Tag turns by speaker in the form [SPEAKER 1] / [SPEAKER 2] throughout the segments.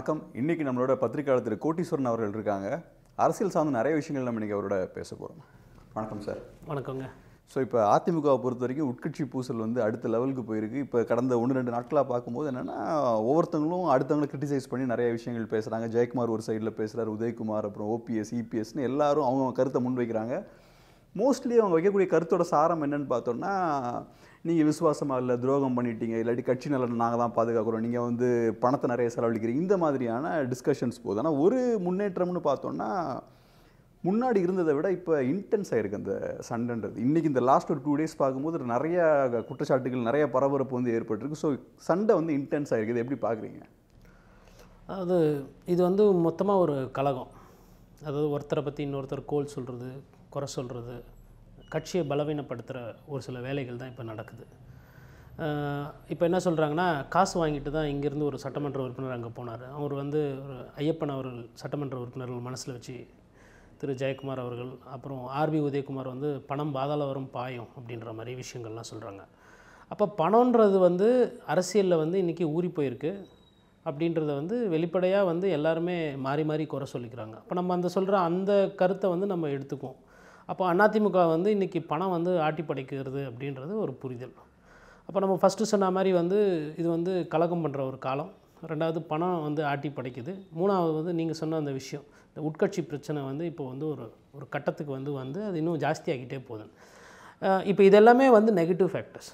[SPEAKER 1] வணக்கம் இன்னைக்கு நம்மளோட பத்திரிகையாளர் திரு கோட்டீஸ்வரன் அவர்கள் இருக்காங்க அரசியல் சார்ந்த நிறைய விஷயங்கள் நம்ம இன்னைக்கு அவரோட பேச போகிறோம் வணக்கம் சார்
[SPEAKER 2] வணக்கங்க
[SPEAKER 1] ஸோ இப்போ அதிமுகவை பொறுத்த வரைக்கும் உட்கட்சி பூசல் வந்து அடுத்த லெவலுக்கு போயிருக்கு இப்போ கடந்த ஒன்று ரெண்டு நாட்களாக பார்க்கும்போது என்னென்னா ஒவ்வொருத்தங்களும் அடுத்தவங்களை கிரிட்டிசைஸ் பண்ணி நிறைய விஷயங்கள் பேசுகிறாங்க ஜெயக்குமார் ஒரு சைடில் பேசுகிறார் உதயகுமார் அப்புறம் ஓபிஎஸ் இபிஎஸ்னு எல்லாரும் அவங்க கருத்தை முன்வைக்கிறாங்க மோஸ்ட்லி அவங்க வைக்கக்கூடிய கருத்தோட சாரம் என்னன்னு பார்த்தோம்னா நீங்கள் விசுவாசமாக இல்லை துரோகம் பண்ணிட்டீங்க இல்லாட்டி கட்சி நலன் நாங்கள் தான் பாதுகாக்கிறோம் நீங்கள் வந்து பணத்தை நிறைய செலவழிக்கிறீங்க இந்த மாதிரியான டிஸ்கஷன்ஸ் போகுது ஆனால் ஒரு முன்னேற்றம்னு பார்த்தோம்னா முன்னாடி இருந்ததை விட இப்போ இன்டென்ஸ் ஆயிருக்கு அந்த சண்டைன்றது இன்றைக்கி இந்த லாஸ்ட் ஒரு டூ டேஸ் பார்க்கும்போது நிறைய குற்றச்சாட்டுகள் நிறைய பரபரப்பு வந்து ஏற்பட்டிருக்கு ஸோ சண்டை வந்து இன்டென்ஸ் ஆயிருக்கு இது எப்படி பார்க்குறீங்க
[SPEAKER 2] அதாவது இது வந்து மொத்தமாக ஒரு கலகம் அதாவது ஒருத்தரை பற்றி இன்னொருத்தர் கோல் சொல்கிறது குறை சொல்கிறது கட்சியை பலவீனப்படுத்துகிற ஒரு சில வேலைகள் தான் இப்போ நடக்குது இப்போ என்ன சொல்கிறாங்கன்னா காசு வாங்கிட்டு தான் இங்கேருந்து ஒரு சட்டமன்ற உறுப்பினர் அங்கே போனார் அவர் வந்து ஒரு ஐயப்பன் அவர்கள் சட்டமன்ற உறுப்பினர்கள் மனசில் வச்சு திரு ஜெயக்குமார் அவர்கள் அப்புறம் ஆர்பி உதயகுமார் வந்து பணம் பாதாள வரும் பாயம் அப்படின்ற மாதிரி விஷயங்கள்லாம் சொல்கிறாங்க அப்போ பணன்றது வந்து அரசியலில் வந்து இன்றைக்கி ஊறி போயிருக்கு அப்படின்றத வந்து வெளிப்படையாக வந்து எல்லாருமே மாறி மாறி குறை சொல்லிக்கிறாங்க அப்போ நம்ம அந்த சொல்கிற அந்த கருத்தை வந்து நம்ம எடுத்துக்குவோம் அப்போ அதிமுக வந்து இன்றைக்கி பணம் வந்து ஆட்டி படைக்கிறது அப்படின்றது ஒரு புரிதல் அப்போ நம்ம ஃபஸ்ட்டு சொன்ன மாதிரி வந்து இது வந்து கலகம் பண்ணுற ஒரு காலம் ரெண்டாவது பணம் வந்து ஆட்டி படைக்குது மூணாவது வந்து நீங்கள் சொன்ன அந்த விஷயம் இந்த உட்கட்சி பிரச்சனை வந்து இப்போ வந்து ஒரு ஒரு கட்டத்துக்கு வந்து வந்து அது இன்னும் ஜாஸ்தியாகிட்டே போகுது அஹ் இப்போ இதெல்லாமே வந்து நெகட்டிவ் ஃபேக்டர்ஸ்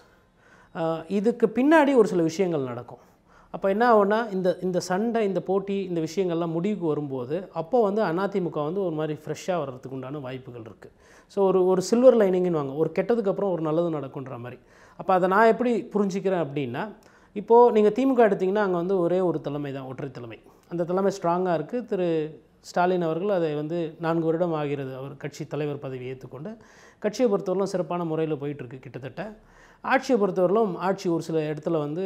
[SPEAKER 2] இதுக்கு பின்னாடி ஒரு சில விஷயங்கள் நடக்கும் அப்போ என்ன ஆகும்னா இந்த இந்த சண்டை இந்த போட்டி இந்த விஷயங்கள்லாம் முடிவுக்கு வரும்போது அப்போ வந்து அதிமுக வந்து ஒரு மாதிரி ஃப்ரெஷ்ஷாக வர்றதுக்கு உண்டான வாய்ப்புகள் இருக்குது ஸோ ஒரு ஒரு சில்வர் லைனிங்னு வாங்க ஒரு கெட்டதுக்கு அப்புறம் ஒரு நல்லது நடக்குன்ற மாதிரி அப்போ அதை நான் எப்படி புரிஞ்சுக்கிறேன் அப்படின்னா இப்போது நீங்கள் திமுக எடுத்திங்கன்னா அங்கே வந்து ஒரே ஒரு தலைமை தான் ஒற்றை தலைமை அந்த தலைமை ஸ்ட்ராங்காக இருக்குது திரு ஸ்டாலின் அவர்கள் அதை வந்து நான்கு வருடம் ஆகிறது அவர் கட்சி தலைவர் பதவி ஏற்றுக்கொண்டு கட்சியை பொறுத்தவரையிலும் சிறப்பான முறையில் போயிட்டுருக்கு கிட்டத்தட்ட ஆட்சியை பொறுத்தவரையிலும் ஆட்சி ஒரு சில இடத்துல வந்து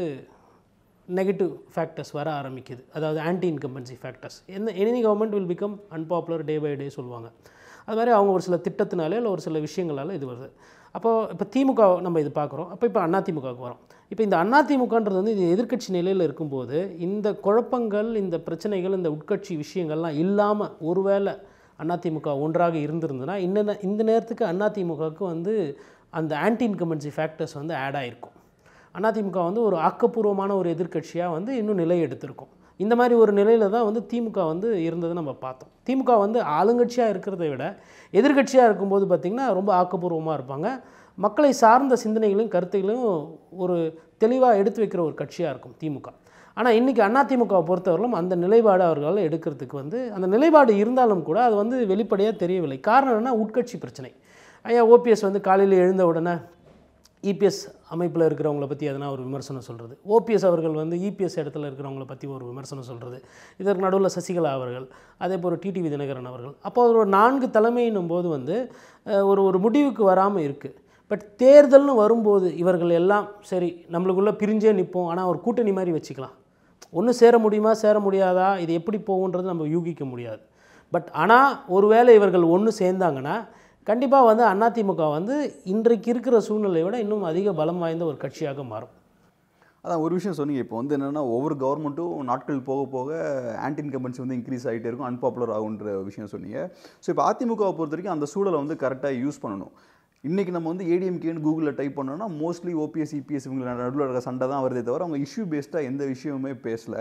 [SPEAKER 2] நெகட்டிவ் ஃபேக்டர்ஸ் வர ஆரம்பிக்குது அதாவது ஆன்டி இன்கம்பன்சி ஃபேக்டர்ஸ் எந்த any government will become unpopular day by day சொல்லுவாங்க அது மாதிரி அவங்க ஒரு சில திட்டத்தினாலே இல்லை ஒரு சில விஷயங்களால் இது வருது அப்போது இப்போ திமுக நம்ம இது பார்க்குறோம் அப்போ இப்போ அதிமுகவுக்கு வரோம் இப்போ இந்த அதிமுகன்றது வந்து இது எதிர்க்கட்சி நிலையில் இருக்கும்போது இந்த குழப்பங்கள் இந்த பிரச்சனைகள் இந்த உட்கட்சி விஷயங்கள்லாம் இல்லாமல் ஒருவேளை அதிமுக ஒன்றாக இருந்திருந்ததுன்னா இந்த இந்த நேரத்துக்கு அதிமுகவுக்கு வந்து அந்த ஆன்டி இன்கம்பன்சி ஃபேக்டர்ஸ் வந்து ஆட் ஆகிருக்கும் அதிமுக வந்து ஒரு ஆக்கப்பூர்வமான ஒரு எதிர்க்கட்சியாக வந்து இன்னும் நிலை எடுத்திருக்கும் இந்த மாதிரி ஒரு நிலையில தான் வந்து திமுக வந்து இருந்ததை நம்ம பார்த்தோம் திமுக வந்து ஆளுங்கட்சியாக இருக்கிறதை விட எதிர்க்கட்சியாக இருக்கும்போது பார்த்திங்கன்னா ரொம்ப ஆக்கப்பூர்வமாக இருப்பாங்க மக்களை சார்ந்த சிந்தனைகளையும் கருத்துகளையும் ஒரு தெளிவாக எடுத்து வைக்கிற ஒரு கட்சியாக இருக்கும் திமுக ஆனால் இன்றைக்கி அதிமுகவை பொறுத்தவரையிலும் அந்த நிலைப்பாடு அவர்களால் எடுக்கிறதுக்கு வந்து அந்த நிலைப்பாடு இருந்தாலும் கூட அது வந்து வெளிப்படையாக தெரியவில்லை காரணம் என்னன்னா உட்கட்சி பிரச்சனை ஐயா ஓபிஎஸ் வந்து காலையில் எழுந்த உடனே இபிஎஸ் அமைப்பில் இருக்கிறவங்கள பற்றி எதனா ஒரு விமர்சனம் சொல்கிறது ஓபிஎஸ் அவர்கள் வந்து இபிஎஸ் இடத்துல இருக்கிறவங்கள பற்றி ஒரு விமர்சனம் சொல்கிறது இதற்கு நடுவில் சசிகலா அவர்கள் அதே போல் டிடிவி தினகரன் அவர்கள் அப்போ ஒரு நான்கு தலைமையினும் போது வந்து அஹ், ஒரு ஒரு முடிவுக்கு வராமல் இருக்குது பட் தேர்தல்னு வரும்போது இவர்கள் எல்லாம் சரி நம்மளுக்குள்ளே பிரிஞ்சே நிற்போம் ஆனால் ஒரு கூட்டணி மாதிரி வச்சுக்கலாம் ஒன்று சேர முடியுமா சேர முடியாதா இது எப்படி போகுன்றது நம்ம யூகிக்க முடியாது பட் ஆனால் ஒருவேளை இவர்கள் ஒன்று சேர்ந்தாங்கன்னா கண்டிப்பாக வந்து அதிமுக வந்து இன்றைக்கு இருக்கிற சூழ்நிலையை விட இன்னும் அதிக பலம் வாய்ந்த ஒரு கட்சியாக மாறும்
[SPEAKER 1] அதான் ஒரு விஷயம் சொன்னீங்க இப்போ வந்து என்னென்னா ஒவ்வொரு கவர்மெண்ட்டும் நாட்கள் போக போக ஆன்டி இன்கம்பன்சி வந்து இன்க்ரீஸ் ஆகிட்டே இருக்கும் அன்பாப்புலர் ஆகுன்ற விஷயம் சொன்னீங்க ஸோ இப்போ அதிமுகவை பொறுத்த வரைக்கும் அந்த சூழலை வந்து கரெக்டாக யூஸ் பண்ணணும் இன்றைக்கி நம்ம வந்து ஏடிஎம்கேன்னு கூகுளில் டைப் பண்ணோம்னா மோஸ்ட்லி ஓபிஎஸ் இபிஎஸ் இவங்க நடுவில் இருக்கிற சண்டை தான் வருதே தவிர அவங்க இஷ்யூ பேஸ்டாக எந்த விஷயமுமே பேசல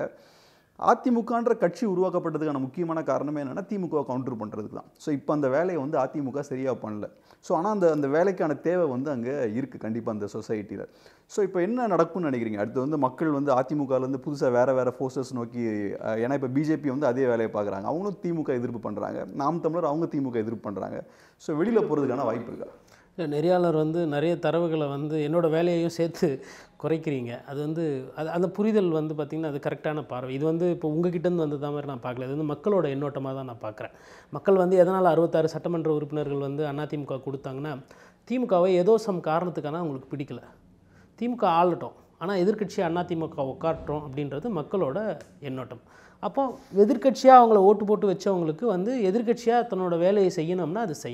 [SPEAKER 1] அதிமுகன்ற கட்சி உருவாக்கப்பட்டதுக்கான முக்கியமான காரணமே என்னென்னா திமுக கவுண்டர் பண்ணுறதுக்கு தான் ஸோ இப்போ அந்த வேலையை வந்து அதிமுக சரியாக பண்ணல ஸோ ஆனால் அந்த அந்த வேலைக்கான தேவை வந்து அங்கே இருக்குது கண்டிப்பாக அந்த சொசைட்டியில் ஸோ இப்போ என்ன நடக்கும்னு நினைக்கிறீங்க அடுத்து வந்து மக்கள் வந்து அதிமுகலேருந்து புதுசாக வேறு வேறு ஃபோர்ஸஸ் நோக்கி அஹ், ஏன்னா இப்போ பிஜேபி வந்து அதே வேலையை பார்க்குறாங்க அவங்களும் திமுக எதிர்ப்பு பண்ணுறாங்க நாம் தமிழர் அவங்க திமுக எதிர்ப்பு பண்ணுறாங்க ஸோ வெளியில் போகிறதுக்கான வாய்ப்பு இருக்கா
[SPEAKER 2] இல்லை நெறியாளர் வந்து நிறைய தரவுகளை வந்து என்னோட வேலையையும் சேர்த்து குறைக்கிறீங்க அது வந்து அது அந்த புரிதல் வந்து பார்த்திங்கன்னா அது கரெக்டான பார்வை இது வந்து இப்போ உங்ககிட்டேருந்து வந்து தான் மாதிரி நான் பார்க்கல இது வந்து மக்களோட எண்ணோட்டமாக தான் நான் பார்க்குறேன் மக்கள் வந்து எதனால் அறுபத்தாறு சட்டமன்ற உறுப்பினர்கள் வந்து அதிமுக கொடுத்தாங்கன்னா திமுகவை ஏதோ சம் காரணத்துக்கான அவங்களுக்கு பிடிக்கல திமுக ஆளட்டும் ஆனால் எதிர்க்கட்சி அதிமுக உட்காரட்டும் அப்படின்றது மக்களோட எண்ணோட்டம் அப்போ எதிர்க்கட்சியாக அவங்கள ஓட்டு போட்டு வச்சவங்களுக்கு வந்து எதிர்க்கட்சியாக தன்னோட வேலையை செய்யணும்னா அது செய்யலை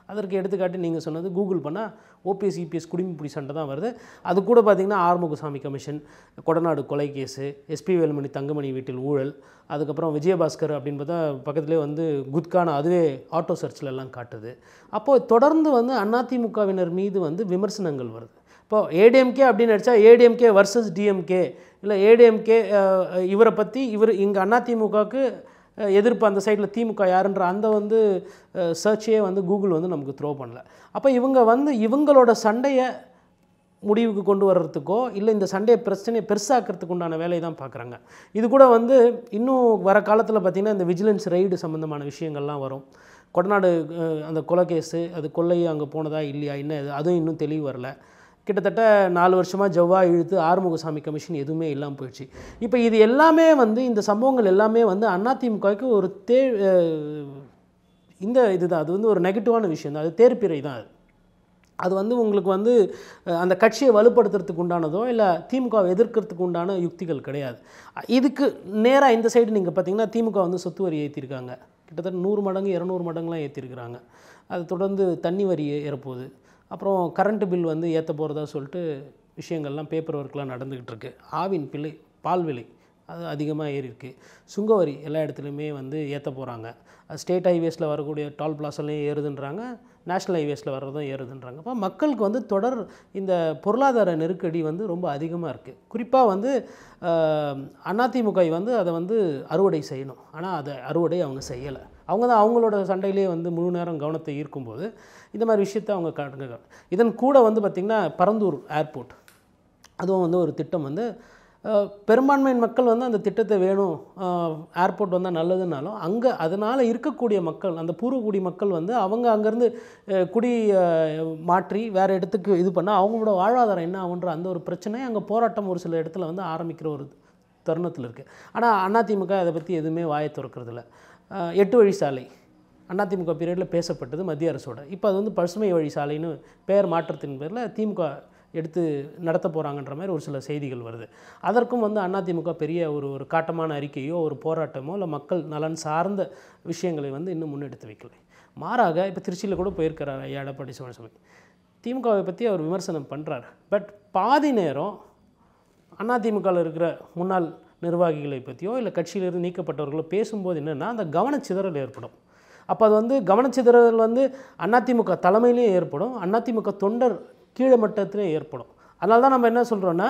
[SPEAKER 2] அதற்கு எடுத்துக்காட்டி நீங்கள் சொன்னது கூகுள் பண்ணால் ஓபிஎஸ் இபிஎஸ் குடிமைப்பிடி சண்டை தான் வருது அது கூட பார்த்திங்கன்னா ஆறுமுகசாமி கமிஷன் கொடநாடு கொலை கேஸு எஸ்பி வேலுமணி தங்கமணி வீட்டில் ஊழல் அதுக்கப்புறம் விஜயபாஸ்கர் அப்படின்னு பார்த்தா பக்கத்துலேயே வந்து குத்கான அதுவே ஆட்டோ சர்ச்சில் எல்லாம் காட்டுது அப்போது தொடர்ந்து வந்து அதிமுகவினர் மீது வந்து விமர்சனங்கள் வருது இப்போ ஏடிஎம்கே அப்படின்னு அடித்தா ஏடிஎம்கே வர்சஸ் டிஎம்கே இல்லை ஏடிஎம்கே இவரை பற்றி இவர் இங்கே அதிமுகவுக்கு எதிர்ப்பு அந்த சைடில் திமுக யாருன்ற அந்த வந்து சர்ச்சையே வந்து கூகுள் வந்து நமக்கு த்ரோ பண்ணல அப்போ இவங்க வந்து இவங்களோட சண்டையை முடிவுக்கு கொண்டு வர்றதுக்கோ இல்லை இந்த சண்டையை பிரச்சனையை பெருசாக்கிறதுக்கு உண்டான வேலையை தான் பார்க்குறாங்க இது கூட வந்து இன்னும் வர காலத்தில் பார்த்திங்கன்னா இந்த விஜிலன்ஸ் ரைடு சம்மந்தமான விஷயங்கள்லாம் வரும் கொடநாடு அஹ், அந்த கொலை கேஸு அது கொள்ளை அங்கே போனதா இல்லையா என்ன இது அதுவும் இன்னும் தெளிவு வரல கிட்டத்தட்ட நாலு வருஷமாக ஜவ்வாய் இழுத்து ஆறுமுகசாமி கமிஷன் எதுவுமே இல்லாமல் போயிடுச்சு இப்போ இது எல்லாமே வந்து இந்த சம்பவங்கள் எல்லாமே வந்து அதிமுகவுக்கு ஒரு தே அஹ், இந்த இதுதான் அது வந்து ஒரு நெகட்டிவான விஷயம் தான் அது தேர்ப்பிறை தான் அது அது வந்து உங்களுக்கு வந்து அஹ், அந்த கட்சியை வலுப்படுத்துறதுக்கு உண்டானதோ இல்லை திமுகவை எதிர்க்கிறதுக்கு உண்டான யுக்திகள் கிடையாது அஹ், இதுக்கு நேராக இந்த சைடு நீங்கள் பார்த்தீங்கன்னா திமுக வந்து சொத்து வரி ஏற்றிருக்காங்க கிட்டத்தட்ட நூறு மடங்கு இரநூறு மடங்குலாம் ஏற்றிருக்கிறாங்க அது தொடர்ந்து தண்ணி வரி ஏறப்போகுது அப்புறம் கரண்ட் பில் வந்து ஏற்ற போகிறதா சொல்லிட்டு விஷயங்கள்லாம் பேப்பர் ஒர்க்லாம் நடந்துக்கிட்டு இருக்கு ஆவின் பிள்ளை பால் விலை அது அதிகமாக ஏறி இருக்கு சுங்கவரி எல்லா இடத்துலையுமே வந்து ஏற்ற போகிறாங்க ஸ்டேட் ஹைவேஸில் வரக்கூடிய டால் பிளாஸ்லையும் ஏறுதுன்றாங்க நேஷ்னல் ஹைவேஸில் வர்றதும் ஏறுதுன்றாங்க அப்போ மக்களுக்கு வந்து தொடர் இந்த பொருளாதார நெருக்கடி வந்து ரொம்ப அதிகமாக இருக்குது குறிப்பாக வந்து ஆஹ், அதிமுக வந்து அதை வந்து அறுவடை செய்யணும் ஆனால் அதை அறுவடை அவங்க செய்யலை அவங்க தான் அவங்களோட சண்டையிலே வந்து முழு நேரம் கவனத்தை ஈர்க்கும்போது இந்த மாதிரி விஷயத்தை அவங்க காட்டுங்க இதன் கூட வந்து பார்த்திங்கன்னா பரந்தூர் ஏர்போர்ட் அதுவும் வந்து ஒரு திட்டம் வந்து அஹ், பெரும்பான்மையின் மக்கள் வந்து அந்த திட்டத்தை வேணும் ஏர்போர்ட் வந்தால் நல்லதுனாலும் அங்கே அதனால் இருக்கக்கூடிய மக்கள் அந்த பூர்வகுடி மக்கள் வந்து அவங்க அங்கேருந்து குடி அஹ், மாற்றி வேறு இடத்துக்கு இது பண்ணால் அவங்களோட வாழ்வாதாரம் என்ன ஆகுன்ற அந்த ஒரு பிரச்சனை அங்கே போராட்டம் ஒரு சில இடத்துல வந்து ஆரம்பிக்கிற ஒரு தருணத்தில் இருக்குது ஆனால் அதிமுக அதை பற்றி எதுவுமே வாயை திறக்கிறதில்ல அஹ், எட்டு வழி சாலை அதிமுக பீரியடில் பேசப்பட்டது மத்திய அரசோட இப்போ அது வந்து பசுமை வழி சாலைன்னு பெயர் மாற்றத்தின் பேரில் திமுக எடுத்து நடத்த போகிறாங்கன்ற மாதிரி ஒரு சில செய்திகள் வருது அதற்கும் வந்து அதிமுக பெரிய ஒரு ஒரு காட்டமான அறிக்கையோ ஒரு போராட்டமோ இல்லை மக்கள் நலன் சார்ந்த விஷயங்களை வந்து இன்னும் முன்னெடுத்து வைக்கலை மாறாக இப்போ திருச்சியில் கூட போயிருக்கிறார் ஐயா எடப்பாடி பழனிசாமி திமுகவை பற்றி அவர் விமர்சனம் பண்ணுறார் பட் பாதி நேரம் அதிமுகவில் இருக்கிற முன்னாள் நிர்வாகிகளை பற்றியோ இல்லை கட்சியிலிருந்து நீக்கப்பட்டவர்களோ பேசும்போது என்னென்னா அந்த கவனச்சிதறல் ஏற்படும் அப்போ அது வந்து கவனச்சிதறல் வந்து அதிமுக தலைமையிலையும் ஏற்படும் அதிமுக தொண்டர் கீழே மட்டத்திலையும் ஏற்படும் அதனால தான் நம்ம என்ன சொல்கிறோன்னா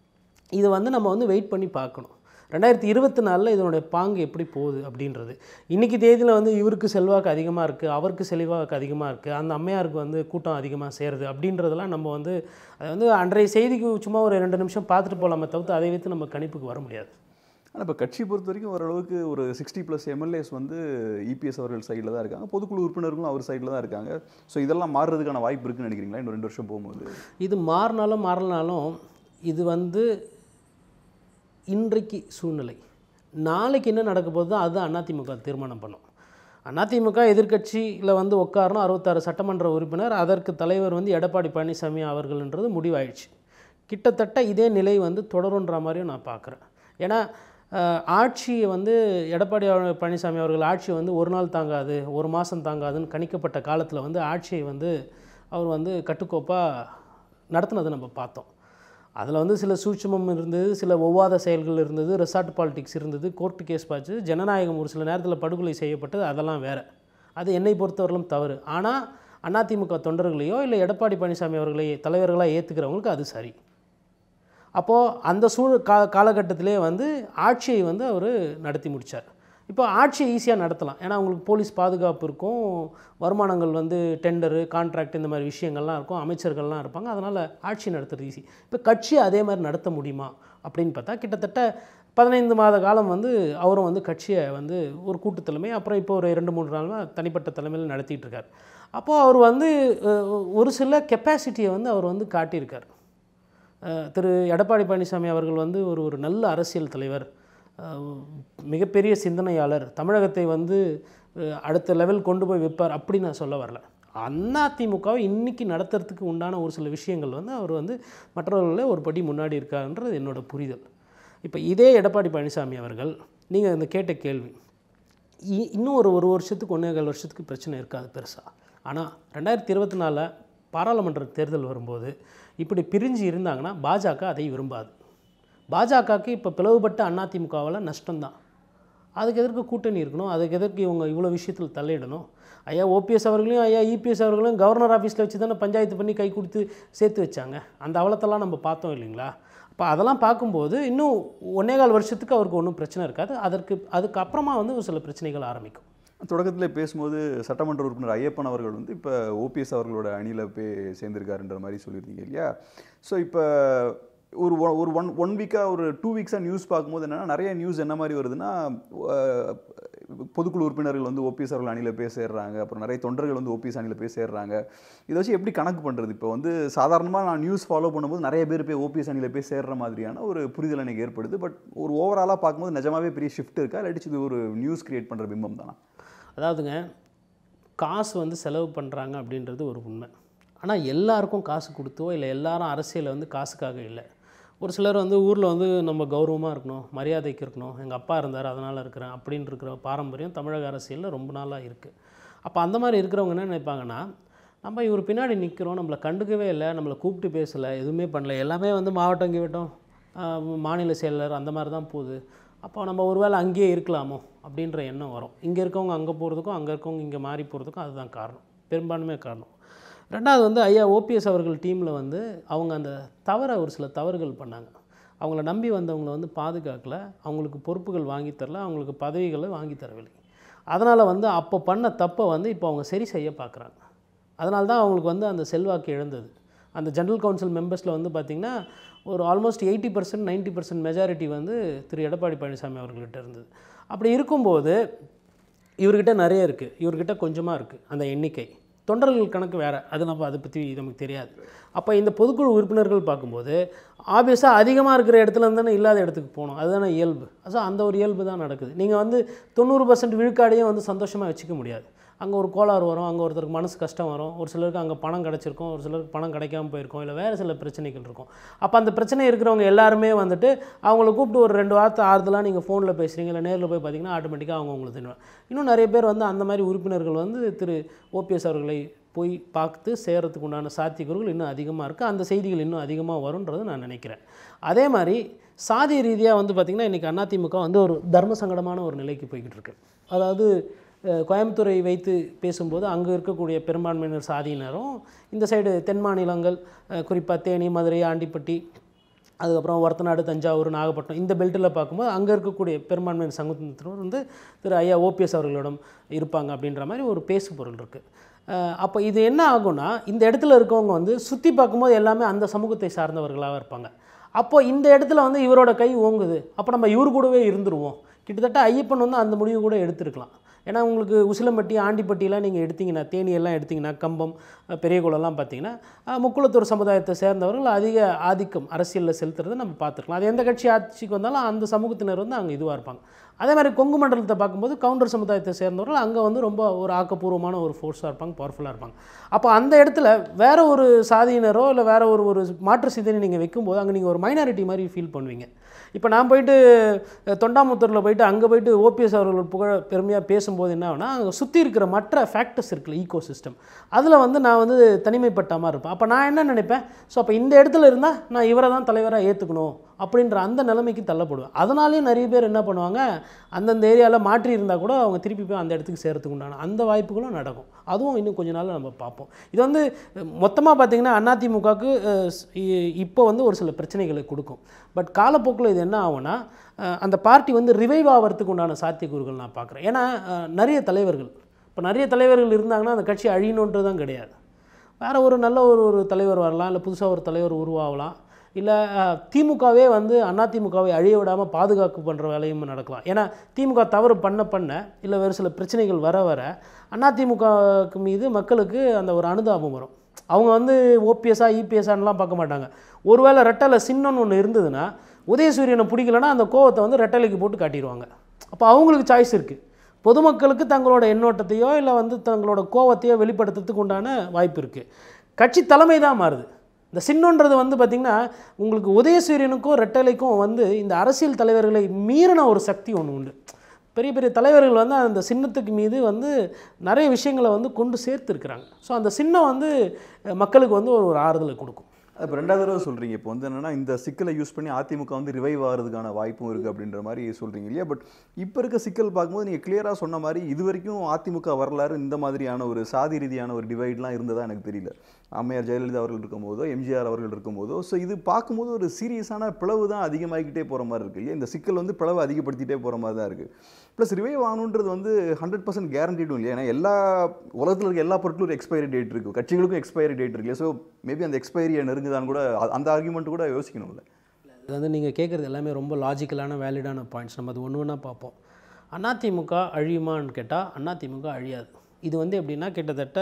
[SPEAKER 2] இது வந்து நம்ம வந்து வெயிட் பண்ணி பார்க்கணும் ரெண்டாயிரத்தி இருபத்தி நாலில் இதனுடைய பாங்கு எப்படி போகுது அப்படின்றது இன்றைக்கி தேதியில் வந்து இவருக்கு செல்வாக்கு அதிகமாக இருக்குது அவருக்கு செல்வாக்கு அதிகமாக இருக்குது அந்த அம்மையாருக்கு வந்து கூட்டம் அதிகமாக சேருது அப்படின்றதெல்லாம் நம்ம வந்து அதை வந்து அன்றைய செய்திக்கு சும்மா ஒரு ரெண்டு நிமிஷம் பார்த்துட்டு போகலாமே தவிர்த்து அதை வைத்து நம்ம கணிப்புக்கு வர முடியாது
[SPEAKER 1] ஆனால் இப்போ கட்சி பொறுத்த வரைக்கும் ஓரளவுக்கு ஒரு சிக்ஸ்டி ப்ளஸ் எம்எல்ஏஸ் வந்து இபிஎஸ் அவர்கள் சைடில் தான் இருக்காங்க பொதுக்குழு உறுப்பினர்களும் அவர் சைடில் தான் இருக்காங்க ஸோ இதெல்லாம் மாறுறதுக்கான வாய்ப்பு இருக்குன்னு நினைக்கிறீங்களா இன்னும் ரெண்டு வருஷம் போகும்போது
[SPEAKER 2] இது மாறினாலும் மாறலனாலும் இது வந்து இன்றைக்கு சூழ்நிலை நாளைக்கு என்ன நடக்க போகுதோ அதுதான் அதிமுக தீர்மானம் பண்ணும் அதிமுக எதிர்க்கட்சியில் வந்து உட்காரணும் அறுபத்தாறு சட்டமன்ற உறுப்பினர் அதற்கு தலைவர் வந்து எடப்பாடி பழனிசாமி அவர்கள்ன்றது முடிவாயிடுச்சு கிட்டத்தட்ட இதே நிலை வந்து தொடருன்ற மாதிரியும் நான் பார்க்குறேன் ஏன்னா அஹ், ஆட்சியை வந்து எடப்பாடி அவ- பழனிசாமி அவர்கள் ஆட்சியை வந்து ஒரு நாள் தாங்காது ஒரு மாதம் தாங்காதுன்னு கணிக்கப்பட்ட காலத்தில் வந்து ஆட்சியை வந்து அவர் வந்து கட்டுக்கோப்பாக நடத்துனதை நம்ம பார்த்தோம் அதில் வந்து சில சூட்சுமம் இருந்தது சில ஒவ்வாத செயல்கள் இருந்தது ரெசார்ட் பாலிடிக்ஸ் இருந்தது கோர்ட்டு கேஸ் பார்த்து ஜனநாயகம் ஒரு சில நேரத்தில் படுகொலை செய்யப்பட்டது அதெல்லாம் வேறு அது என்னை பொறுத்தவரையிலும் தவறு ஆனால் அதிமுக தொண்டர்களையோ இல்லை எடப்பாடி பழனிசாமி அவர்களை தலைவர்களாக ஏற்றுக்கிறவங்களுக்கு அது சரி அப்போது அந்த சூழ் கா காலகட்டத்திலே வந்து ஆட்சியை வந்து அவர் நடத்தி முடித்தார் இப்போ ஆட்சியை ஈஸியாக நடத்தலாம் ஏன்னா உங்களுக்கு போலீஸ் பாதுகாப்பு இருக்கும் வருமானங்கள் வந்து டெண்டரு கான்ட்ராக்ட் இந்த மாதிரி விஷயங்கள்லாம் இருக்கும் அமைச்சர்கள்லாம் இருப்பாங்க அதனால் ஆட்சி நடத்துறது ஈஸி இப்போ கட்சி அதே மாதிரி நடத்த முடியுமா அப்படின்னு பார்த்தா கிட்டத்தட்ட பதினைந்து மாத காலம் வந்து அவரும் வந்து கட்சியை வந்து ஒரு கூட்டு தலைமை அப்புறம் இப்போ ஒரு ரெண்டு மூணு நாளாக தனிப்பட்ட தலைமையில் நடத்திட்டு இருக்கார் அப்போது அவர் வந்து அஹ், ஒரு சில கெப்பாசிட்டியை வந்து அவர் வந்து காட்டியிருக்கார் அஹ் திரு எடப்பாடி பழனிசாமி அவர்கள் வந்து ஒரு ஒரு நல்ல அரசியல் தலைவர் அஹ் மிகப்பெரிய சிந்தனையாளர் தமிழகத்தை வந்து அஹ் அடுத்த லெவல் கொண்டு போய் வைப்பார் அப்படி நான் சொல்ல வரல அதிமுகவை இன்னைக்கு நடத்துறதுக்கு உண்டான ஒரு சில விஷயங்கள் வந்து அவர் வந்து மற்றவர்களில் ஒரு படி முன்னாடி இருக்காருன்றது என்னோட புரிதல் இப்போ இதே எடப்பாடி பழனிசாமி அவர்கள் நீங்கள் இந்த கேட்ட கேள்வி இ- இன்னும் ஒரு ஒரு வருஷத்துக்கு ஒன்றே வருஷத்துக்கு பிரச்சனை இருக்காது பெருசாக ஆனால் ரெண்டாயிரத்தி இருபத்தி நாலில் பாராளுமன்ற தேர்தல் வரும்போது இப்படி பிரிஞ்சு இருந்தாங்கன்னா பாஜக அதை விரும்பாது பாஜகவுக்கு இப்போ பிளவுபட்ட அதிமுகவால் நஷ்டம்தான் அதுக்கு எதற்கு கூட்டணி இருக்கணும் அதுக்கு எதற்கு இவங்க இவ்வளோ விஷயத்தில் தலையிடணும் ஐயா ஓபிஎஸ் அவர்களையும் ஐயா இபிஎஸ் அவர்களையும் கவர்னர் ஆஃபீஸில் வச்சு தானே பஞ்சாயத்து பண்ணி கை கொடுத்து சேர்த்து வச்சாங்க அந்த அவலத்தெல்லாம் நம்ம பார்த்தோம் இல்லைங்களா அப்போ அதெல்லாம் பார்க்கும்போது இன்னும் ஒன்னே கால் வருஷத்துக்கு அவருக்கு ஒன்றும் பிரச்சனை இருக்காது அதற்கு அதுக்கு அப்புறமா வந்து ஒரு சில பிரச்சனைகள் ஆரம்பிக்கும்
[SPEAKER 1] தொடக்கத்தில் பேசும்போது சட்டமன்ற உறுப்பினர் ஐயப்பன் அவர்கள் வந்து இப்போ ஓபிஎஸ் அவர்களோட அணியில் போய் சேர்ந்திருக்காருன்ற மாதிரி சொல்லியிருந்தீங்க இல்லையா ஸோ இப்போ ஒரு ஒ- ஒரு ஒன் ஒன் வீக்காக ஒரு டூ வீக்ஸாக நியூஸ் பார்க்கும்போது என்னன்னா நிறைய நியூஸ் என்ன மாதிரி வருதுன்னா அஹ், பொதுக்குழு உறுப்பினர்கள் வந்து ஓபிஎஸ் அவர்கள் அணியில் போய் சேர்றாங்க அப்புறம் நிறைய தொண்டர்கள் வந்து ஓபிஎஸ் அணியில் போய் சேர்றாங்க இதை வச்சு எப்படி கணக்கு பண்ணுறது இப்போ வந்து சாதாரணமாக நான் நியூஸ் ஃபாலோ பண்ணும்போது நிறைய பேர் போய் ஓபிஎஸ் அணியில் போய் சேர்ற மாதிரியான ஒரு புரிதல் எனக்கு ஏற்படுது பட் ஒரு ஓவராலாக பார்க்கும்போது நிஜமாவே பெரிய ஷிஃப்ட் இருக்கா இல்லாட்டி இது ஒரு நியூஸ் கிரியேட் பண்ணுற பிம்பம் தானா
[SPEAKER 2] அதாவதுங்க காசு வந்து செலவு பண்ணுறாங்க அப்படின்றது ஒரு உண்மை ஆனால் எல்லாருக்கும் காசு கொடுத்தோ இல்லை எல்லாரும் அரசியலில் வந்து காசுக்காக இல்லை ஒரு சிலர் வந்து ஊரில் வந்து நம்ம கௌரவமாக இருக்கணும் மரியாதைக்கு இருக்கணும் எங்கள் அப்பா இருந்தார் அதனால் இருக்கிறேன் அப்படின்னு இருக்கிற பாரம்பரியம் தமிழக அரசியலில் ரொம்ப நாளாக இருக்குது அப்போ அந்த மாதிரி இருக்கிறவங்க என்ன நினைப்பாங்கன்னா நம்ம இவர் பின்னாடி நிற்கிறோம் நம்மளை கண்டுக்கவே இல்லை நம்மளை கூப்பிட்டு பேசலை எதுவுமே பண்ணல எல்லாமே வந்து மாவட்டம் கீவட்டம் ஆஹ், மாநில செயலர் அந்த மாதிரி தான் போகுது அப்போ நம்ம ஒருவேளை அங்கேயே இருக்கலாமோ அப்படின்ற எண்ணம் வரும் இங்கே இருக்கவங்க அங்கே போகிறதுக்கும் அங்கே இருக்கவங்க இங்கே மாறி போகிறதுக்கும் அதுதான் காரணம் பெரும்பான்மையாக காரணம் ரெண்டாவது வந்து ஐயா ஓபிஎஸ் அவர்கள் டீமில் வந்து அவங்க அந்த தவறை ஒரு சில தவறுகள் பண்ணாங்க அவங்கள நம்பி வந்தவங்கள வந்து பாதுகாக்கல அவங்களுக்கு பொறுப்புகள் வாங்கி தரல அவங்களுக்கு பதவிகளை வாங்கி தரவில்லை அதனால் வந்து அப்போ பண்ண தப்பை வந்து இப்போ அவங்க சரி செய்ய பார்க்குறாங்க அதனால தான் அவங்களுக்கு வந்து அந்த செல்வாக்கு இழந்தது அந்த ஜெனரல் கவுன்சில் மெம்பர்ஸில் வந்து பார்த்திங்கன்னா ஒரு almost eighty percent ninety percent majority வந்து திரு எடப்பாடி பழனிசாமி அவர்கள்ட்ட இருந்தது அப்படி இருக்கும்போது இவர்கிட்ட நிறைய இருக்குது இவர்கிட்ட கொஞ்சமாக இருக்குது அந்த எண்ணிக்கை தொண்டர்கள் கணக்கு வேறு அது நம்ம அதை பற்றி நமக்கு தெரியாது அப்போ இந்த பொதுக்குழு உறுப்பினர்கள் பார்க்கும்போது ஆப்வியஸாக அதிகமாக இருக்கிற இடத்துல இருந்து தானே இல்லாத இடத்துக்கு போகணும் அதுதானே இயல்பு ஸோ அந்த ஒரு இயல்பு தான் நடக்குது நீங்கள் வந்து தொண்ணூறு பர்சன்ட் விழுக்காடையும் வந்து சந்தோஷமாக வச்சுக்க முடியாது அங்கே ஒரு கோளாறு வரும் அங்கே ஒருத்தருக்கு மனசு கஷ்டம் வரும் ஒரு சிலருக்கு அங்கே பணம் கிடச்சிருக்கும் ஒரு சிலருக்கு பணம் கிடைக்காம போயிருக்கும் இல்லை வேறு சில பிரச்சனைகள் இருக்கும் அப்போ அந்த பிரச்சனை இருக்கிறவங்க எல்லாருமே வந்துட்டு அவங்கள கூப்பிட்டு ஒரு ரெண்டு வார்த்தை ஆறுதலாக நீங்கள் ஃபோனில் பேசுகிறீங்க இல்லை நேரில் போய் பார்த்தீங்கன்னா ஆட்டோமேட்டிக்காக அவங்க உங்களுக்கு தெரியும் இன்னும் நிறைய பேர் வந்து அந்த மாதிரி உறுப்பினர்கள் வந்து திரு ஓபிஎஸ் அவர்களை போய் பார்த்து சேரத்துக்கு உண்டான சாத்தியக்கூறுகள் இன்னும் அதிகமாக இருக்குது அந்த செய்திகள் இன்னும் அதிகமாக வரும்ன்றது நான் நினைக்கிறேன் அதே மாதிரி சாதி ரீதியாக வந்து பார்த்திங்கன்னா இன்றைக்கி அதிமுக வந்து ஒரு தர்ம சங்கடமான ஒரு நிலைக்கு போய்கிட்டு இருக்கு அதாவது அஹ், கோயம்புத்தூரை வைத்து பேசும்போது அங்கே இருக்கக்கூடிய பெரும்பான்மையினர் சாதியினரும் இந்த சைடு தென் மாநிலங்கள் குறிப்பாக தேனி மதுரை ஆண்டிப்பட்டி அதுக்கப்புறம் ஒரத்தநாடு தஞ்சாவூர் நாகப்பட்டினம் இந்த பெல்ட்டில் பார்க்கும்போது அங்கே இருக்கக்கூடிய பெரும்பான்மையினர் சங்கத்தினர் வந்து திரு ஐயா ஓபிஎஸ் அவர்களிடம் இருப்பாங்க அப்படின்ற மாதிரி ஒரு பேசு பொருள் இருக்குது அப்போ இது என்ன ஆகும்னா இந்த இடத்துல இருக்கவங்க வந்து சுற்றி பார்க்கும்போது எல்லாமே அந்த சமூகத்தை சார்ந்தவர்களாக இருப்பாங்க அப்போ இந்த இடத்துல வந்து இவரோட கை ஓங்குது அப்போ நம்ம இவர் கூடவே இருந்துருவோம் கிட்டத்தட்ட ஐயப்பன் வந்து அந்த முடிவு கூட எடுத்திருக்கலாம் ஏன்னா உங்களுக்கு உசிலம்பட்டி ஆண்டிப்பட்டிலாம் நீங்கள் எடுத்தீங்கன்னா தேனி எல்லாம் எடுத்தீங்கன்னா கம்பம் அஹ், பெரியகுளம்லாம் பார்த்தீங்கன்னா அஹ், முக்குளத்தூர் சமுதாயத்தை சேர்ந்தவர்கள் அதிக ஆதிக்கம் அரசியலில் செலுத்துறதை நம்ம பார்த்துருக்கலாம் அது எந்த கட்சி ஆட்சிக்கு வந்தாலும் அந்த சமூகத்தினர் வந்து அங்கே இதுவாக இருப்பாங்க அதே மாதிரி கொங்கு மண்டலத்தை பார்க்கும்போது கவுண்டர் சமுதாயத்தை சேர்ந்தவர்கள் அங்கே வந்து ரொம்ப ஒரு ஆக்கப்பூர்வமான ஒரு ஃபோர்ஸாக இருப்பாங்க பவர்ஃபுல்லாக இருப்பாங்க அப்போ அந்த இடத்துல வேற ஒரு சாதியினரோ இல்லை வேற ஒரு ஒரு மாற்று சிந்தனை நீங்கள் வைக்கும்போது அங்கே நீங்கள் ஒரு மைனாரிட்டி மாதிரி ஃபீல் பண்ணுவீங்க இப்போ நான் போயிட்டு அஹ், தொண்டாமுத்தூரில் போயிட்டு அங்கே போயிட்டு ஓபிஎஸ் அவர்கள் புகழ பெருமையாக பேசும்போது என்ன ஆகுனா அங்கே சுற்றி இருக்கிற மற்ற ஃபேக்டர்ஸ் இருக்குல்ல ஈகோ சிஸ்டம் அதில் வந்து நான் வந்து தனிமைப்பட்ட மாதிரி இருப்பேன் அப்போ நான் என்ன நினைப்பேன் ஸோ அப்போ இந்த இடத்துல இருந்தால் நான் இவரை தான் தலைவராக ஏற்றுக்கணும் அப்படின்ற அந்த நிலைமைக்கு தள்ளப்படுவேன் அதனாலேயும் நிறைய பேர் என்ன பண்ணுவாங்க அந்தந்த ஏரியாவில் மாற்றி இருந்தால் கூட அவங்க திருப்பி போய் அந்த இடத்துக்கு சேரத்துக்கு உண்டான அந்த வாய்ப்புகளும் நடக்கும் அதுவும் இன்னும் கொஞ்ச நாள்ல நம்ம பார்ப்போம் இது வந்து மொத்தமாக பார்த்தீங்கன்னா அதிமுகவுக்கு இப்போ வந்து ஒரு சில பிரச்சனைகளை கொடுக்கும் பட் காலப்போக்கில் இது என்ன ஆகும்னா அஹ், அந்த பார்ட்டி வந்து ரிவைவ் ஆகிறதுக்கு உண்டான சாத்தியக்கூறுகள் நான் பார்க்குறேன் ஏன்னா அஹ், நிறைய தலைவர்கள் இப்போ நிறைய தலைவர்கள் இருந்தாங்கன்னா அந்த கட்சி அழியணுன்றது தான் கிடையாது வேற ஒரு நல்ல ஒரு ஒரு தலைவர் வரலாம் இல்லை புதுசாக ஒரு தலைவர் உருவாகலாம் இல்லை திமுகவே வந்து அதிமுகவை அழிய விடாமல் பாதுகாப்பு பண்ணுற வேலையும் நடக்கலாம் ஏன்னா திமுக தவறு பண்ண பண்ண இல்லை வேறு சில பிரச்சனைகள் வர வர அதிமுகவுக்கு மீது மக்களுக்கு அந்த ஒரு அனுதாபம் வரும் அவங்க வந்து ஓபிஎஸ்ஆ இபிஎஸ்ஆன்லாம் பார்க்க மாட்டாங்க ஒருவேளை ரெட்டலை சின்னன்னு ஒன்று இருந்ததுன்னா உதயசூரியனை பிடிக்கலன்னா அந்த கோவத்தை வந்து ரெட்டலைக்கு போட்டு காட்டிடுவாங்க அப்போ அவங்களுக்கு சாய்ஸ் இருக்குது பொதுமக்களுக்கு தங்களோட எண்ணோட்டத்தையோ இல்லை வந்து தங்களோட கோவத்தையோ வெளிப்படுத்துறதுக்கு உண்டான வாய்ப்பு இருக்குது கட்சி தலைமை தான் மாறுது இந்த சின்னன்றது வந்து பார்த்திங்கன்னா உங்களுக்கு உதயசூரியனுக்கும் ரெட்டலைக்கும் வந்து இந்த அரசியல் தலைவர்களை மீறின ஒரு சக்தி ஒன்று உண்டு பெரிய பெரிய தலைவர்கள் வந்து அந்த சின்னத்துக்கு மீது வந்து நிறைய விஷயங்களை வந்து கொண்டு சேர்த்துருக்குறாங்க ஸோ அந்த சின்னம் வந்து அஹ், மக்களுக்கு வந்து ஒரு ஒரு ஆறுதலை கொடுக்கும்
[SPEAKER 1] இப்போ ரெண்டாவது தடவை சொல்கிறீங்க இப்போ வந்து என்னன்னா இந்த சிக்கலை யூஸ் பண்ணி அதிமுக வந்து ரிவைவ் ஆகிறதுக்கான வாய்ப்பும் இருக்குது அப்படின்ற மாதிரி சொல்கிறீங்க இல்லையா பட் இப்போ இருக்க சிக்கல் பார்க்கும்போது நீங்கள் கிளியராக சொன்ன மாதிரி இது வரைக்கும் அதிமுக வரலாறு இந்த மாதிரியான ஒரு சாதி ரீதியான ஒரு டிவைட்லாம் இருந்ததா எனக்கு தெரியல அம்மையார் ஜெயலலிதா அவர்கள் இருக்கும்போதோ எம்ஜிஆர் அவர்கள் இருக்கும்போதோ ஸோ இது பார்க்கும்போது ஒரு சீரியஸான பிளவு தான் அதிகமாகிக்கிட்டே போகிற மாதிரி இருக்குது இல்லையா இந்த சிக்கல் வந்து பிளவு அதிகப்படுத்திட்டே போகிற மாதிரி தான் இருக்குது ப்ளஸ் ரிவைவ் ஆகணுன்றது வந்து ஹண்ட்ரட் பர்சன்ட் கேரண்டிடும் இல்லையா ஏன்னா எல்லா உலகத்தில் இருக்க எல்லா பொருட்களும் ஒரு எக்ஸ்பைரி டேட் இருக்குது கட்சிகளுக்கும் எக்ஸ்பைரி டேட் இருக்கு ஸோ மேபி அந்த எக்ஸ்பைரியை நெருங்குதான்னு கூட அ- அந்த ஆர்குமெண்ட் கூட யோசிக்கணும்ல
[SPEAKER 2] இது வந்து நீங்கள் கேட்குறது எல்லாமே ரொம்ப லாஜிக்கலான வேலிடான பாயிண்ட்ஸ் நம்ம அது ஒன்று ஒன்றா பார்ப்போம் அதிமுக அழியுமான்னு கேட்டால் அதிமுக அழியாது இது வந்து எப்படின்னா கிட்டத்தட்ட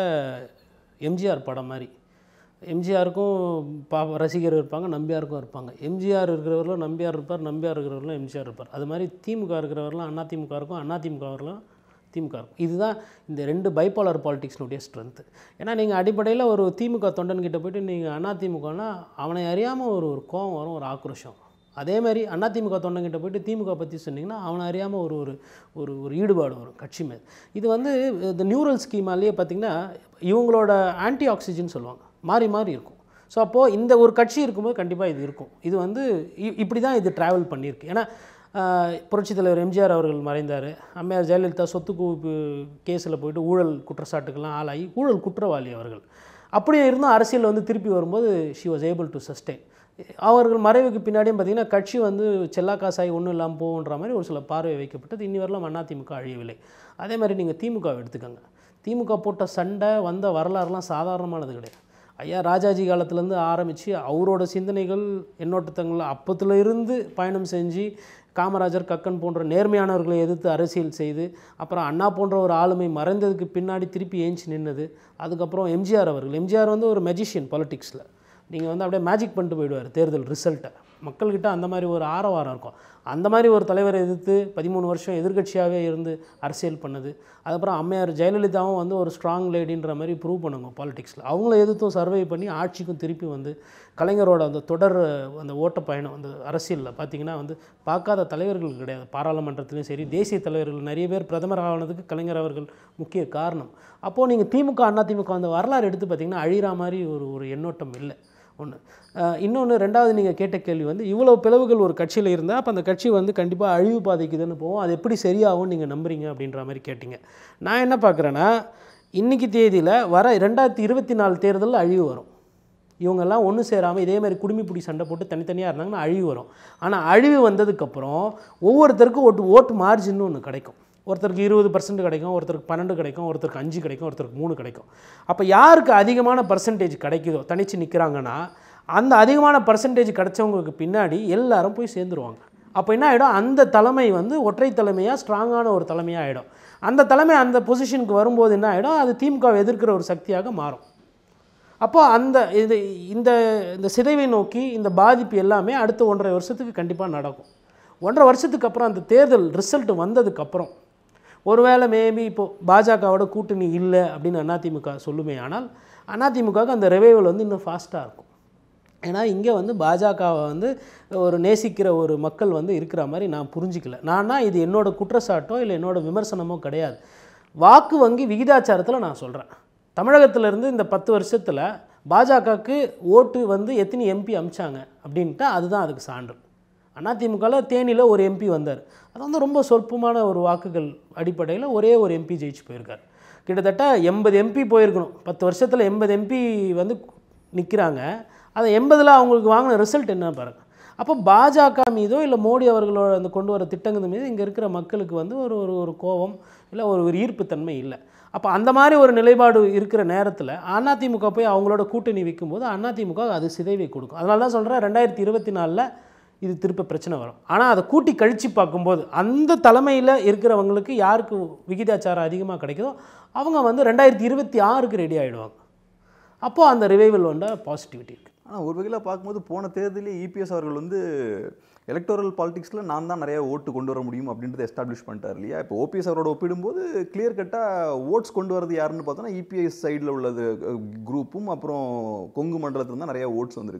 [SPEAKER 2] எம்ஜிஆர் படம் மாதிரி எம்ஜிஆருக்கும் பா ரசிகர் இருப்பாங்க நம்பியாருக்கும் இருப்பாங்க எம்ஜிஆர் இருக்கிறவர்களும் நம்பியார் இருப்பார் நம்பியார் இருக்கிறவர்களும் எம்ஜிஆர் இருப்பார் அது மாதிரி திமுக இருக்கிறவர்களும் அதிமுக இருக்கும் அதிமுக வரலாம் திமுக இருக்கும் இதுதான் இந்த ரெண்டு பைபாலர் பாலிடிக்ஸ்னுடைய ஸ்ட்ரென்த்து ஏன்னா நீங்கள் அடிப்படையில் ஒரு திமுக தொண்டன்கிட்ட போயிட்டு நீங்கள் அதிமுகனா அவனை அறியாமல் ஒரு ஒரு கோவம் வரும் ஒரு ஆக்ரோஷம் வரும். அதே மாதிரி அதிமுக தொண்டங்கிட்ட போயிட்டு திமுக பற்றி சொன்னீங்கன்னா அவனை அறியாமல் ஒரு ஒரு ஒரு ஒரு ஈடுபாடு வரும் கட்சி மேல் இது வந்து இந்த நியூரல் ஸ்கீமாலேயே பார்த்திங்கன்னா இவங்களோட ஆன்டி ஆக்சிஜன் சொல்லுவாங்க மாறி மாறி இருக்கும் ஸோ அப்போது இந்த ஒரு கட்சி இருக்கும்போது கண்டிப்பாக இது இருக்கும் இது வந்து இ- இப்படி தான் இது ட்ராவல் பண்ணியிருக்கு ஏன்னா ஆஹ், புரட்சித் தலைவர் எம்ஜிஆர் அவர்கள் மறைந்தார் அம்மையார் ஜெயலலிதா சொத்து குவிப்பு கேஸில் போயிட்டு ஊழல் குற்றச்சாட்டுக்கெல்லாம் ஆளாகி ஊழல் குற்றவாளி அவர்கள் அப்படியே இருந்தும் அரசியல் வந்து திருப்பி வரும்போது she was able to sustain அவர்கள் மறைவுக்கு பின்னாடியும் பார்த்தீங்கன்னா கட்சி வந்து செல்லா காசாகி ஒன்றும் இல்லாமல் போகுன்ற மாதிரி ஒரு சில பார்வை வைக்கப்பட்டது இன்னி வரலாம் அதிமுக அழியவில்லை அதே மாதிரி நீங்கள் திமுக எடுத்துக்கோங்க திமுக போட்ட சண்டை வந்த வரலாறுலாம் சாதாரணமானது கிடையாது ஐயா ராஜாஜி காலத்துலேருந்து ஆரம்பித்து அவரோட சிந்தனைகள் எண்ணோட்டத்தங்கள் அப்பத்துல இருந்து பயணம் செஞ்சு காமராஜர் கக்கன் போன்ற நேர்மையானவர்களை எதிர்த்து அரசியல் செய்து அப்புறம் அண்ணா போன்ற ஒரு ஆளுமை மறைந்ததுக்கு பின்னாடி திருப்பி ஏஞ்சி நின்னது அதுக்கப்புறம் எம்ஜிஆர் அவர்கள் எம்ஜிஆர் வந்து ஒரு மெஜிஷியன் பாலிடிக்ஸில் நீங்கள் வந்து அப்படியே மேஜிக் பண்ணிட்டு போயிடுவார் தேர்தல் ரிசல்ட்டை மக்கள்கிட்ட அந்த மாதிரி ஒரு ஆரவாரம் இருக்கும் அந்த மாதிரி ஒரு தலைவரை எதிர்த்து பதிமூணு வருஷம் எதிர்க்கட்சியாகவே இருந்து அரசியல் பண்ணது அதுக்கப்புறம் அம்மையார் ஜெயலலிதாவும் வந்து ஒரு ஸ்ட்ராங் லேடின்ற மாதிரி ப்ரூவ் பண்ணுங்க பாலிடிக்ஸில் அவங்கள எதிர்த்தும் சர்வை பண்ணி ஆட்சிக்கும் திருப்பி வந்து கலைஞரோட அந்த தொடர் அந்த ஓட்ட பயணம் அந்த அரசியலில் பார்த்தீங்கன்னா வந்து பார்க்காத தலைவர்கள் கிடையாது பாராளுமன்றத்திலையும் சரி தேசிய தலைவர்கள் நிறைய பேர் பிரதமர் ஆனதுக்கு கலைஞர் அவர்கள் முக்கிய காரணம் அப்போது நீங்கள் திமுக அண்ணா திமுக அந்த வரலாறு எடுத்து பார்த்தீங்கன்னா அழிகிற மாதிரி ஒரு ஒரு எண்ணோட்டம் இல்லை ஒன்று இன்னொன்று ரெண்டாவது நீங்கள் கேட்ட கேள்வி வந்து இவ்வளோ பிளவுகள் ஒரு கட்சியில் இருந்தால் அப்போ அந்த கட்சி வந்து கண்டிப்பாக அழிவு பாதைக்குதுன்னு போவோம் அது எப்படி சரியாகும் நீங்கள் நம்புறீங்க அப்படின்ற மாதிரி கேட்டிங்க நான் என்ன பார்க்குறேன்னா இன்னைக்கு தேதியில் வர ரெண்டாயிரத்தி இருபத்தி நாலு தேர்தலில் அழிவு வரும் இவங்கெல்லாம் ஒன்று சேராமல் இதே மாதிரி குடுமிப்பிடி சண்டை போட்டு தனித்தனியாக இருந்தாங்கன்னா அழிவு வரும் ஆனால் அழிவு வந்ததுக்கப்புறம் ஒவ்வொருத்தருக்கும் ஓட்டு ஓட்டு மார்ஜின்னு ஒன்று கிடைக்கும் ஒருத்தருக்கு இருபது பர்சன்ட் கிடைக்கும் ஒருத்தருக்கு பன்னெண்டு கிடைக்கும் ஒருத்தருக்கு அஞ்சு கிடைக்கும் ஒருத்தருக்கு மூணு கிடைக்கும் அப்போ யாருக்கு அதிகமான பர்சன்டேஜ் கிடைக்குதோ தனிச்சு நிற்கிறாங்கன்னா அந்த அதிகமான பர்சன்டேஜ் கிடைச்சவங்களுக்கு பின்னாடி எல்லாரும் போய் சேர்ந்துருவாங்க அப்போ என்ன ஆகிடும் அந்த தலைமை வந்து ஒற்றை தலைமையாக ஸ்ட்ராங்கான ஒரு தலைமையாக ஆகிடும் அந்த தலைமை அந்த பொசிஷனுக்கு வரும்போது என்ன ஆகிடும் அது திமுகவை எதிர்க்கிற ஒரு சக்தியாக மாறும் அப்போ அந்த இது இந்த இந்த சிதைவை நோக்கி இந்த பாதிப்பு எல்லாமே அடுத்த ஒன்றரை வருஷத்துக்கு கண்டிப்பாக நடக்கும் ஒன்றரை வருஷத்துக்கு அப்புறம் அந்த தேர்தல் ரிசல்ட் வந்ததுக்கப்புறம் ஒருவேளை மேபி இப்போது பாஜகவோட கூட்டணி இல்லை அப்படின்னு அதிமுக சொல்லுமே ஆனால் அதிமுகவுக்கு அந்த ரிவைவல் வந்து இன்னும் ஃபாஸ்ட்டாக இருக்கும் ஏன்னா இங்கே வந்து பாஜகவை வந்து ஒரு நேசிக்கிற ஒரு மக்கள் வந்து இருக்கிற மாதிரி நான் புரிஞ்சிக்கல நானா இது என்னோட குற்றச்சாட்டோ இல்லை என்னோட விமர்சனமோ கிடையாது வாக்கு வங்கி விகிதாச்சாரத்தில் நான் சொல்கிறேன் தமிழகத்திலேருந்து இந்த பத்து வருஷத்தில் பாஜகவுக்கு ஓட்டு வந்து எத்தனை எம்பி அமிச்சாங்க அப்படின்ட்டு அதுதான் அதுக்கு சான்று அதிமுகவில் தேனியில் ஒரு எம்பி வந்தார் அது வந்து ரொம்ப சொற்பமான ஒரு வாக்குகள் அடிப்படையில் ஒரே ஒரு எம்பி ஜெயிச்சு போயிருக்கார் கிட்டத்தட்ட எண்பது எம்பி போயிருக்கணும் பத்து வருஷத்தில் எண்பது எம்பி வந்து நிற்கிறாங்க அந்த எண்பதில் அவங்களுக்கு வாங்கின ரிசல்ட் என்ன பாருங்கள் அப்போ பாஜக மீதோ இல்லை மோடி அவர்களோட அந்த கொண்டு வர திட்டங்கள் மீது இங்கே இருக்கிற மக்களுக்கு வந்து ஒரு ஒரு ஒரு கோபம் இல்லை ஒரு ஒரு ஈர்ப்புத்தன்மை இல்லை அப்போ அந்த மாதிரி ஒரு நிலைப்பாடு இருக்கிற நேரத்தில் அதிமுக போய் அவங்களோட கூட்டணி வைக்கும்போது அதிமுக அது சிதைவை கொடுக்கும் அதனால தான் சொல்கிறேன் ரெண்டாயிரத்தி இருபத்தி நாலில் இது திருப்ப பிரச்சனை வரும் ஆனால் அதை கூட்டி கழித்து பார்க்கும்போது அந்த தலைமையில் இருக்கிறவங்களுக்கு யாருக்கு விகிதாச்சாரம் அதிகமாக கிடைக்குதோ அவங்க வந்து ரெண்டாயிரத்தி இருபத்தி ஆறுக்கு ரெடி ஆகிடுவாங்க அப்போது அந்த ரிவைவல் வந்த பாசிட்டிவிட்டி இருக்குது
[SPEAKER 1] ஆனால் ஒரு வகையில் பார்க்கும்போது போன தேர்தலில் இபிஎஸ் அவர்கள் வந்து எலக்டோரல் பாலிடிக்ஸில் நான் தான் நிறைய ஓட்டு கொண்டு வர முடியும் அப்படின்றத எஸ்டாப்ளிஷ் பண்ணிட்டார் இல்லையா இப்போ ஓபிஎஸ் அவரோட ஒப்பிடும்போது கிளியர் கட்டாக ஓட்ஸ் கொண்டு வரது யாருன்னு பார்த்தோன்னா இபிஎஸ் சைடில் உள்ளது குரூப்பும் அப்புறம் கொங்கு மண்டலத்துல தான் நிறைய ஓட்ஸ் வந்திருக்கு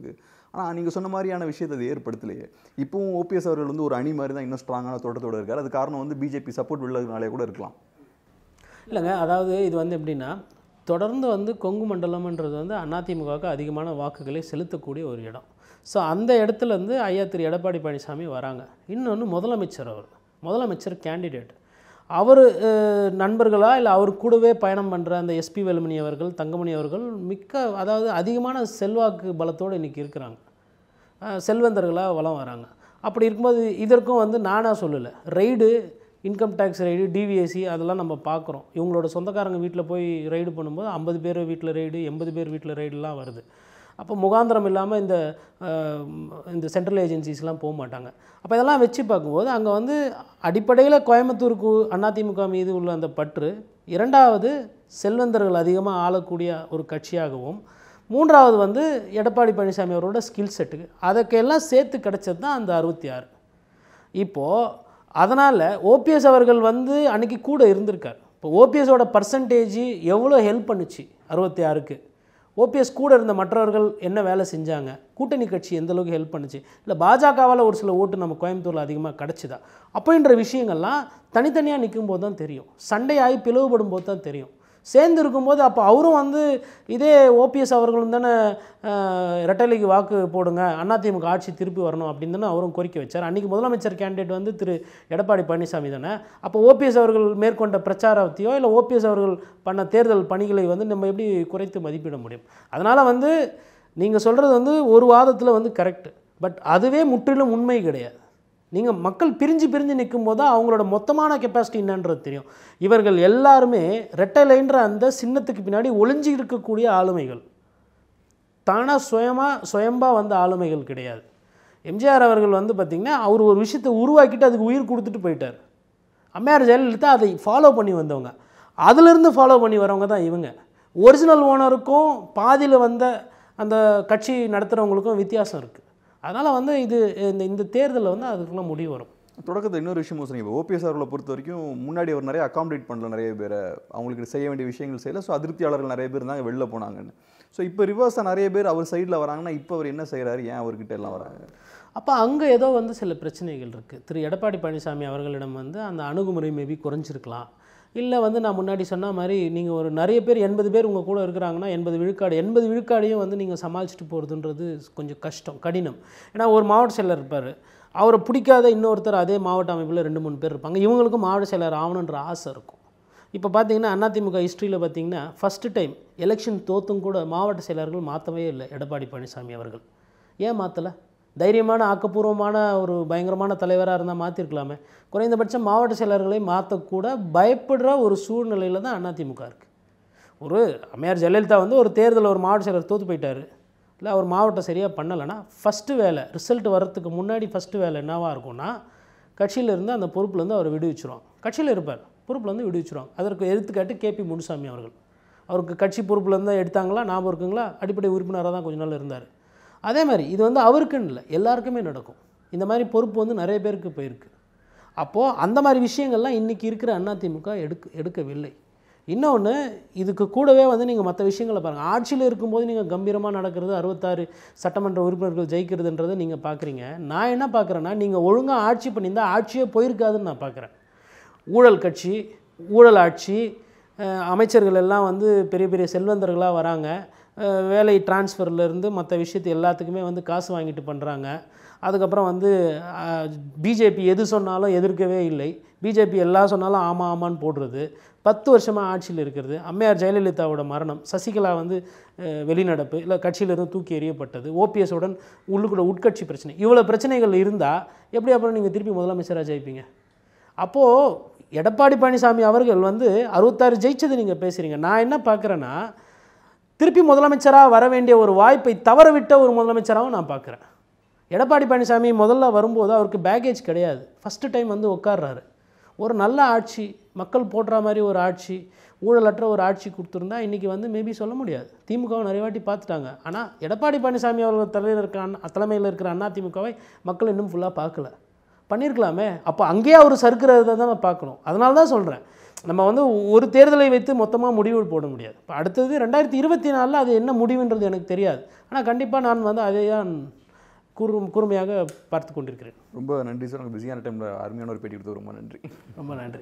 [SPEAKER 1] ஆனால் நீங்கள் சொன்ன மாதிரியான விஷயத்தை அது ஏற்படுத்தலையே இப்போவும் ஓபிஎஸ் அவர்கள் வந்து ஒரு அணி மாதிரி தான் இன்னும் ஸ்ட்ராங்கான தோட்டத்தோட இருக்கார் அது காரணம் வந்து பிஜேபி சப்போர்ட் உள்ளதுனாலே கூட இருக்கலாம்
[SPEAKER 2] இல்லைங்க அதாவது இது வந்து எப்படின்னா தொடர்ந்து வந்து கொங்கு மண்டலம்ன்றது வந்து அதிமுகவுக்கு அதிகமான வாக்குகளை செலுத்தக்கூடிய ஒரு இடம் ஸோ அந்த இடத்துல இருந்து ஐயா திரு எடப்பாடி பழனிசாமி வராங்க இன்னொன்று முதலமைச்சர் அவர் முதலமைச்சர் கேண்டிடேட் அவர் நண்பர்களா இல்லை அவர் கூடவே பயணம் பண்ணுற அந்த எஸ்பி வேலுமணி அவர்கள் தங்கமணி அவர்கள் மிக்க அதாவது அதிகமான செல்வாக்கு பலத்தோடு இன்றைக்கி இருக்கிறாங்க அஹ் செல்வந்தர்களாக வளம் வராங்க அப்படி இருக்கும்போது இதற்கும் வந்து நானாக சொல்லலை ரைடு இன்கம் டேக்ஸ் ரைடு டிவிஎஸ்சி அதெல்லாம் நம்ம பார்க்குறோம் இவங்களோட சொந்தக்காரங்க வீட்டில் போய் ரைடு பண்ணும்போது ஐம்பது பேர் வீட்டில் ரைடு எண்பது பேர் வீட்டில் ரைடுலாம் வருது அப்போ முகாந்திரம் இல்லாமல் இந்த அஹ், இந்த சென்ட்ரல் ஏஜென்சிஸ்லாம் போக மாட்டாங்க அப்போ இதெல்லாம் வச்சு பார்க்கும்போது அங்கே வந்து அடிப்படையில் கோயம்புத்தூருக்கு அதிமுக மீது உள்ள அந்த பற்று இரண்டாவது செல்வந்தர்கள் அதிகமாக ஆளக்கூடிய ஒரு கட்சியாகவும் மூன்றாவது வந்து எடப்பாடி பழனிசாமி அவரோட ஸ்கில் செட்டுக்கு அதுக்கெல்லாம் சேர்த்து கிடைச்சது தான் அந்த அறுபத்தி ஆறு இப்போது அதனால் ஓபிஎஸ் அவர்கள் வந்து அன்னைக்கு கூட இருந்திருக்கார் இப்போ ஓபிஎஸோட பர்சன்டேஜ் எவ்வளோ ஹெல்ப் பண்ணுச்சு அறுபத்தி ஆறுக்கு ஓபிஎஸ் கூட இருந்த மற்றவர்கள் என்ன வேலை செஞ்சாங்க கூட்டணி கட்சி எந்த அளவுக்கு ஹெல்ப் பண்ணுச்சு இல்லை பாஜகவால் ஒரு சில ஓட்டு நம்ம கோயம்புத்தூரில் அதிகமாக கிடச்சிதா அப்படின்ற விஷயங்கள்லாம் தனித்தனியாக நிற்கும் போது தான் தெரியும் சண்டையாகி பிளவுபடும் போது தான் தெரியும் சேர்ந்து இருக்கும்போது அப்போ அவரும் வந்து இதே ஓபிஎஸ் அவர்களும் தானே ரெட்டலைக்கு வாக்கு போடுங்க அதிமுக ஆட்சி திருப்பி வரணும் அப்படின்னு தானே அவரும் கோரிக்கை வச்சார் அன்றைக்கி முதலமைச்சர் கேண்டிடேட் வந்து திரு எடப்பாடி பழனிசாமி தானே அப்போ ஓபிஎஸ் அவர்கள் மேற்கொண்ட பிரச்சாரத்தையோ இல்லை ஓபிஎஸ் அவர்கள் பண்ண தேர்தல் பணிகளை வந்து நம்ம எப்படி குறைத்து மதிப்பிட முடியும் அதனால் வந்து நீங்கள் சொல்கிறது வந்து ஒரு வாதத்தில் வந்து கரெக்ட் பட் அதுவே முற்றிலும் உண்மை கிடையாது நீங்கள் மக்கள் பிரிஞ்சு பிரிஞ்சு நிற்கும் போது தான் அவங்களோட மொத்தமான கெப்பாசிட்டி என்னன்றது தெரியும் இவர்கள் எல்லாருமே ரெட்டை லைன்ற அந்த சின்னத்துக்கு பின்னாடி ஒளிஞ்சு இருக்கக்கூடிய ஆளுமைகள் தானாக சுயமாக சுயம்பா வந்த ஆளுமைகள் கிடையாது எம்ஜிஆர் அவர்கள் வந்து பார்த்திங்கன்னா அவர் ஒரு விஷயத்தை உருவாக்கிட்டு அதுக்கு உயிர் கொடுத்துட்டு போயிட்டார் அம்மையார் ஜெயலலிதா அதை ஃபாலோ பண்ணி வந்தவங்க அதிலிருந்து ஃபாலோ பண்ணி வரவங்க தான் இவங்க ஒரிஜினல் ஓனருக்கும் பாதியில் வந்த அந்த கட்சி நடத்துகிறவங்களுக்கும் வித்தியாசம் இருக்குது அதனால் வந்து இது இந்த இந்த தேர்தலில் வந்து அதுக்கெல்லாம் முடிவு வரும்
[SPEAKER 1] தொடக்கத்தில் இன்னொரு விஷயமும் சொன்னீங்க இப்போ ஓபிஎஸ் அவர்களை பொறுத்த வரைக்கும் முன்னாடி அவர் நிறைய அகாமடேட் பண்ணல நிறைய பேரை அவங்களுக்கு செய்ய வேண்டிய விஷயங்கள் செய்யல ஸோ அதிருப்தியாளர்கள் நிறைய பேர் இருந்தாங்க வெளில போனாங்கன்னு ஸோ இப்போ ரிவர்ஸாக நிறைய பேர் அவர் சைடில் வராங்கன்னா இப்போ அவர் என்ன செய்கிறாரு ஏன் அவர்கிட்ட எல்லாம் வராங்க
[SPEAKER 2] அப்போ அங்கே ஏதோ வந்து சில பிரச்சனைகள் இருக்குது திரு எடப்பாடி பழனிசாமி அவர்களிடம் வந்து அந்த அணுகுமுறை மேபி குறைஞ்சிருக்கலாம் இல்லை வந்து நான் முன்னாடி சொன்ன மாதிரி நீங்கள் ஒரு நிறைய பேர் எண்பது பேர் உங்கள் கூட இருக்கிறாங்கன்னா எண்பது விழுக்காடு எண்பது விழுக்காடையும் வந்து நீங்கள் சமாளிச்சுட்டு போகிறதுன்றது கொஞ்சம் கஷ்டம் கடினம் ஏன்னா ஒரு மாவட்ட செயலர் இருப்பார் அவரை பிடிக்காத இன்னொருத்தர் அதே மாவட்ட அமைப்பில் ரெண்டு மூணு பேர் இருப்பாங்க இவங்களுக்கும் மாவட்ட செயலர் ஆகணுன்ற ஆசை இருக்கும் இப்போ பார்த்தீங்கன்னா அதிமுக ஹிஸ்ட்ரியில் பார்த்தீங்கன்னா ஃபஸ்ட்டு டைம் எலெக்ஷன் தோத்தும் கூட மாவட்ட செயலர்கள் மாற்றவே இல்லை எடப்பாடி பழனிசாமி அவர்கள் ஏன் மாற்றலை தைரியமான ஆக்கப்பூர்வமான ஒரு பயங்கரமான தலைவராக இருந்தால் மாற்றிருக்கலாமே குறைந்தபட்சம் மாவட்ட செயலர்களை மாற்றக்கூட பயப்படுற ஒரு சூழ்நிலையில் தான் அதிமுக இருக்குது ஒரு அம்மையார் ஜெயலலிதா வந்து ஒரு தேர்தலில் ஒரு மாவட்ட செயலர் தோற்று போயிட்டார் இல்லை அவர் மாவட்டம் சரியாக பண்ணலைன்னா ஃபஸ்ட்டு வேலை ரிசல்ட் வர்றதுக்கு முன்னாடி ஃபஸ்ட்டு வேலை என்னவாக இருக்கும்னா கட்சியில் இருந்து அந்த பொறுப்புலேருந்து அவர் விடுவிச்சிருவாங்க கட்சியில் இருப்பார் பொறுப்புலேருந்து விடுவிச்சிருவாங்க அதற்கு எடுத்துக்காட்டு கேபி முனுசாமி அவர்கள் அவருக்கு கட்சி பொறுப்புலேருந்து எடுத்தாங்களா ஞாபகம் இருக்குங்களா அடிப்படை உறுப்பினராக தான் கொஞ்ச நாள் இருந்தார் அதே மாதிரி இது வந்து அவருக்குன்னு இல்லை எல்லாருக்குமே நடக்கும் இந்த மாதிரி பொறுப்பு வந்து நிறைய பேருக்கு போயிருக்கு அப்போது அந்த மாதிரி விஷயங்கள்லாம் இன்றைக்கி இருக்கிற அதிமுக எடுக்க எடுக்கவில்லை இன்னொன்று இதுக்கு கூடவே வந்து நீங்கள் மற்ற விஷயங்களை பாருங்கள் ஆட்சியில் இருக்கும்போது நீங்கள் கம்பீரமாக நடக்கிறது அறுபத்தாறு சட்டமன்ற உறுப்பினர்கள் ஜெயிக்கிறதுன்றதை நீங்கள் பார்க்குறீங்க நான் என்ன பார்க்குறேன்னா நீங்கள் ஒழுங்காக ஆட்சி பண்ணியிருந்தால் ஆட்சியே போயிருக்காதுன்னு நான் பார்க்குறேன் ஊழல் கட்சி ஊழல் ஆட்சி அஹ், அமைச்சர்கள் எல்லாம் வந்து பெரிய பெரிய செல்வந்தர்களாக வராங்க அஹ், வேலை டிரான்ஸ்ஃபர்லேருந்து மற்ற விஷயத்து எல்லாத்துக்குமே வந்து காசு வாங்கிட்டு பண்ணுறாங்க அதுக்கப்புறம் வந்து பிஜேபி எது சொன்னாலும் எதிர்க்கவே இல்லை பிஜேபி எல்லாம் சொன்னாலும் ஆமாம் ஆமான்னு போடுறது பத்து வருஷமாக ஆட்சியில் இருக்கிறது அம்மையார் ஜெயலலிதாவோட மரணம் சசிகலா வந்து அஹ், வெளிநடப்பு இல்லை கட்சியிலிருந்து தூக்கி எறியப்பட்டது ஓபிஎஸுடன் உள்ளுக்குள்ள உட்கட்சி பிரச்சனை இவ்வளோ பிரச்சனைகள் இருந்தால் எப்படி அப்புறம் நீங்கள் திருப்பி முதலமைச்சராக ஜெயிப்பீங்க அப்போது எடப்பாடி பழனிசாமி அவர்கள் வந்து அறுபத்தாறு ஜெயிச்சது நீங்கள் பேசுகிறீங்க நான் என்ன பார்க்குறேன்னா திருப்பி முதலமைச்சராக வர வேண்டிய ஒரு வாய்ப்பை தவறவிட்ட ஒரு முதலமைச்சராகவும் நான் பார்க்குறேன் எடப்பாடி பழனிசாமி முதல்ல வரும்போது அவருக்கு பேகேஜ் கிடையாது ஃபஸ்ட்டு டைம் வந்து உட்கார்றாரு ஒரு நல்ல ஆட்சி மக்கள் போடுற மாதிரி ஒரு ஆட்சி ஊழலற்ற ஒரு ஆட்சி கொடுத்துருந்தா இன்றைக்கி வந்து மேபி சொல்ல முடியாது திமுகவை நிறைய வாட்டி பார்த்துட்டாங்க ஆனால் எடப்பாடி பழனிசாமி அவர்கள் தலையில் இருக்க அண்ணா தலைமையில் இருக்கிற அண்ணா திமுகவை மக்கள் இன்னும் ஃபுல்லாக பார்க்கல பண்ணியிருக்கலாமே அப்போ அங்கேயே அவர் சறுக்கிறத தான் நான் பார்க்கணும் அதனால தான் சொல்கிறேன் நம்ம வந்து ஒரு தேர்தலை வைத்து மொத்தமாக முடிவு போட முடியாது இப்போ அடுத்தது ரெண்டாயிரத்தி இருபத்தி நாலில் அது என்ன முடிவுன்றது எனக்கு தெரியாது ஆனால் கண்டிப்பாக நான் வந்து அதை தான் கூர்ம கூர்மையாக பார்த்து கொண்டிருக்கிறேன்
[SPEAKER 1] ரொம்ப நன்றி சார் உங்கள் பிஸியான டைமில் அருமையான ஒரு பேட்டி கொடுத்து ரொம்ப நன்றி
[SPEAKER 2] ரொம்ப நன்றி